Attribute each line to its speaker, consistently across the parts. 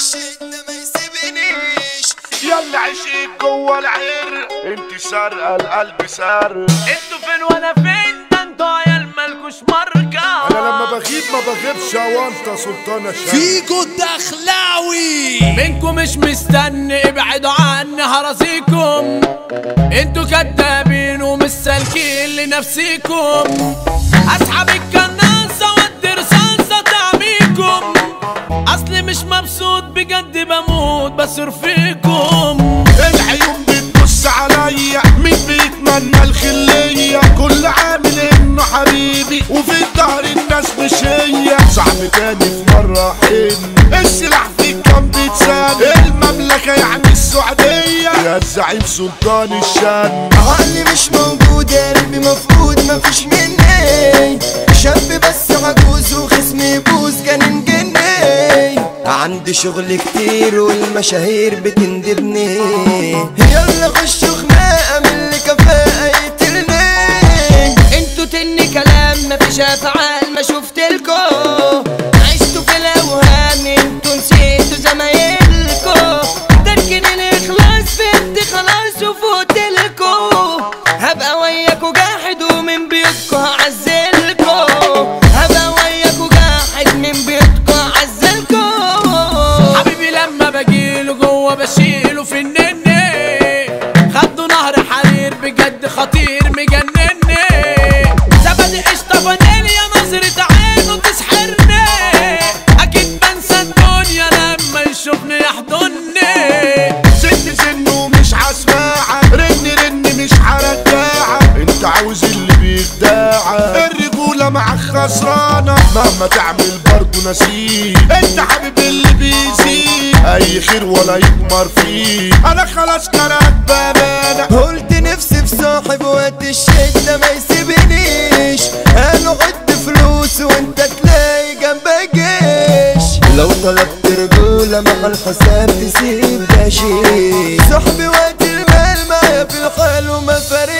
Speaker 1: الشدة ما يسيبنيش
Speaker 2: يلا عشيك جوه العر انت سارقه القلب سر
Speaker 3: انتوا فين وانا فين ده انتوا عيال مالكوش ماركة
Speaker 2: انا لما بغيب ما بغيبش وانت سلطان الشام
Speaker 1: فيجو الدخلاوي
Speaker 3: منكم مش مستني ابعدوا عني هراسيكم انتوا كدابين ومش سالكين لنفسيكم اسحب الكناسة وادي رصاصة تعميكم اصلي مش مبسوط بجد بموت بصر فيكم
Speaker 2: العيون بتبص عليا مين بيتمنى الخلية كل عامل انه حبيبي وفي الظهر الناس مش هي صعب تاني في مرة حن السلاح فيك كان بيتسال المملكة يعني السعودية يا الزعيم سلطان الشام
Speaker 1: عقلي مش موجود قلبي مفقود مفيش مني شاب بس عجوز وخصمي يبوظ كان جني عندي شغل كتير والمشاهير بتندبني يلا خش خناقة من اللي كفاءة يقتلني
Speaker 4: انتوا تني كلام مفيش افعال ما شفتلكوا عشتوا في الاوهام انتوا نسيتوا زمايلكوا تركن الاخلاص فهمت خلاص وفوتلكوا هبقى وياكوا جاحد ومن بيوتكوا هعزلكوا هبقى وياكوا جاحد من بيوتكوا هعزلكوا
Speaker 3: حبيبي لما بجيله جوه بشيله في النني خدوا نهر حرير بجد خطير مجنني زبدي قشطة فانيليا نظرة عينه تسحرني أكيد بنسى الدنيا لما يشوفني يحضني
Speaker 2: سن سنه مش هسمعها رن رن مش هرجعها انت عاوز اللي بيخدعها الرجولة معاك خسرانة مهما تعمل برضه نسيب انت حبيب اللي بيزيد اي خير ولا يكمر فيه انا خلاص كلامك بامانة
Speaker 1: قلت نفسي في صاحب وقت الشدة ما يسيبنيش انا عد فلوس وانت تلاقي جنبك جيش لو طلبت رجولة مع الحساب تسيب ده شيء صاحبي وقت المال معايا في الحال وما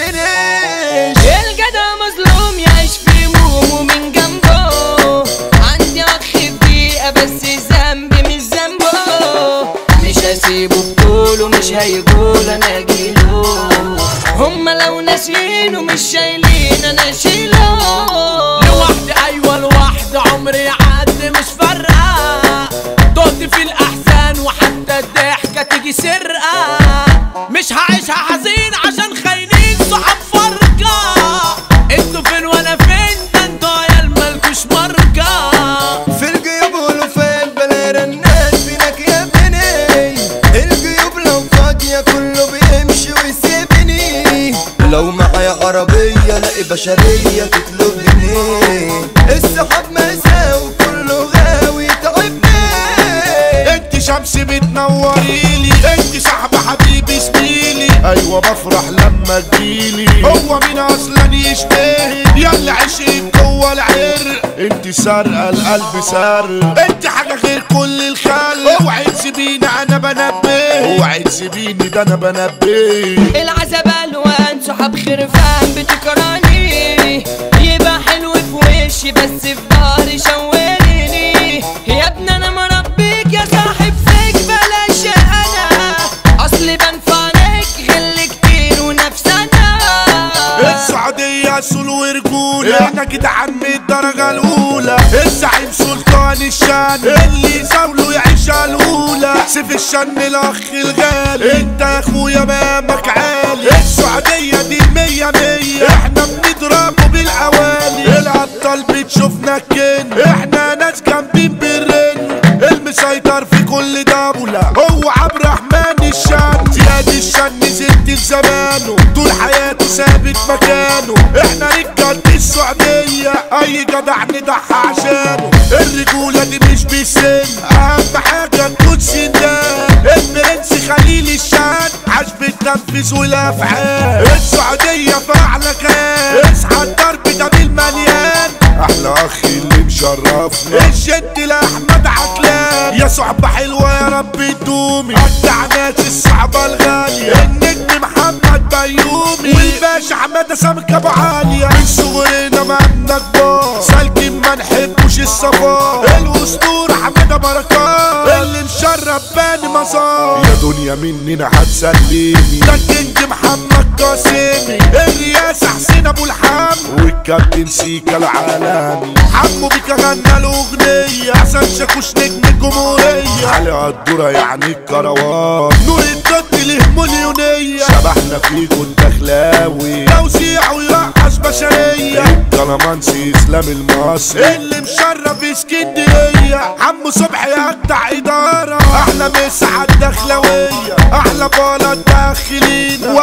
Speaker 1: فارقنيش
Speaker 4: الجدع مظلوم يعيش في همومه من جنبه عندي اخ في دقيقة بس ذنبي مش ذنبه مش هسيبه بطوله مش هيقول انا اجيله هما لو ناسينه مش شايلين انا اشيله
Speaker 3: لوحدي أيوة لوحدي عمري عدى مش فارقة تهت في الأحزان وحتى الضحكة تيجي سرقة مش هعيشها حزين عشان خاينين صحاب فرقة انتوا فين وانا فين ده انتوا عيال مالكوش ماركة
Speaker 1: في الجيوب والوفات بلا رنات فينك يا ابني الجيوب لو فاضية كله بيمشي ويسيبني لو معايا عربية لاقي بشرية تطلبني السحاب مساء وكله غاوي تعبني
Speaker 2: انت شمس بتنوريلي انت صاحب حبيبي زميلي ايوه بفرح لما تجيلي هو مين اصلا يشتهي يلا عشقك جوه العر انت سارقه القلب سر انت حاجه غير كل الخلق اوعي تسيبيني انا بنبه اوعي تسيبيني ده انا بنبه
Speaker 4: العذاب الوان صحاب خرفان بتكرهني يبقى حلو في وشي بس في ظهري شواليني يا ابني انا مربيك يا صاحب فيك بلاش انا اصلي بنفعنك غل كتير ونفسنا
Speaker 2: السعودية اصول ورجولة احنا جدعان من الدرجة الأولى الزعيم سلطان الشان اللي يزاوله يعيش الأولى سيف الشن الأخ الغالي انت يا اخويا مامك عالي السعودية دي مية مية احنا بنضربه بالأوالي الأبطال بتشوفنا الكن احنا ناس جامدين بالرن المسيطر في كل دولة هو عبد الرحمن الشان زياد الشن ست زمانه طول حياته ثابت مكانه احنا رجالة السعودية اي جدع نضحى عشانه الرجولة دي مش بالسن اهم حاجة تكون سندان البرنس خليل الشان عاش بالتنفيذ والافعال السعودية فاعلة كان اصحى الضرب ده بالمليان احلى اخي اللي مشرفنا الجد لاحمد عقلان يا صحبة حلوة يا رب تدومي ودع ناس الصعبة الغالية النجم محمد بيومي والباشا حمادة سمكة ابو عالية من صغرنا ما عندنا كبار سالكين ما نحبوش الصفار الاسطورة حمادة بركات اللي مشرف المزار يا دنيا مننا هتسليني ده الكينج محمد قاسمي الرئاسة حسين ابو الحم والكابتن سيكا العالمي حمو بيكا غنى الاغنية حسن شاكوش نجم الجمهورية علي الدورة يعني الكروان نور الضد له مليونية شبحنا فيكو الدخلاوي توزيع ويرقص بشرية الكلامانسي اسلام المصري اللي مشرف اسكندرية عمو صبحي اجدع ادارة احلى مسا على الدخلوية احلى بلد داخلينا